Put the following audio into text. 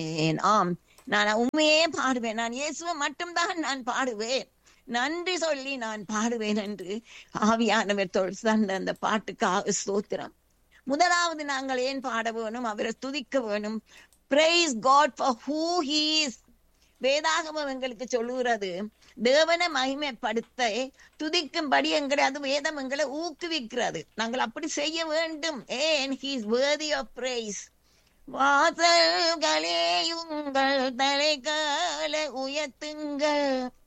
ஆம் நான் உண்மையே பாடுவேன் நான் இயேசுவை மட்டும்தான் நான் பாடுவேன் நன்றி சொல்லி நான் பாடுவேன் என்று ஆவியானவர் தந்த அந்த பாட்டுக்காக ஸ்தோத்திரம் முதலாவது நாங்கள் ஏன் பாட வேணும் அவரை துதிக்க வேணும் praise God for who he's வேதாகமம் எங்களுக்கு சொல்லுகிறது தேவனை மகிமைப்படுத்த துதிக்கும்படி எங்களை அது வேதம் எங்களை ஊக்குவிக்கிறது நாங்கள் அப்படி செய்ய வேண்டும் ஏன் ஹீஸ் வேர்தி ஆஃப் பிரைஸ் வாசல்களே உங்கள் தலைகால உயர்த்துங்கள்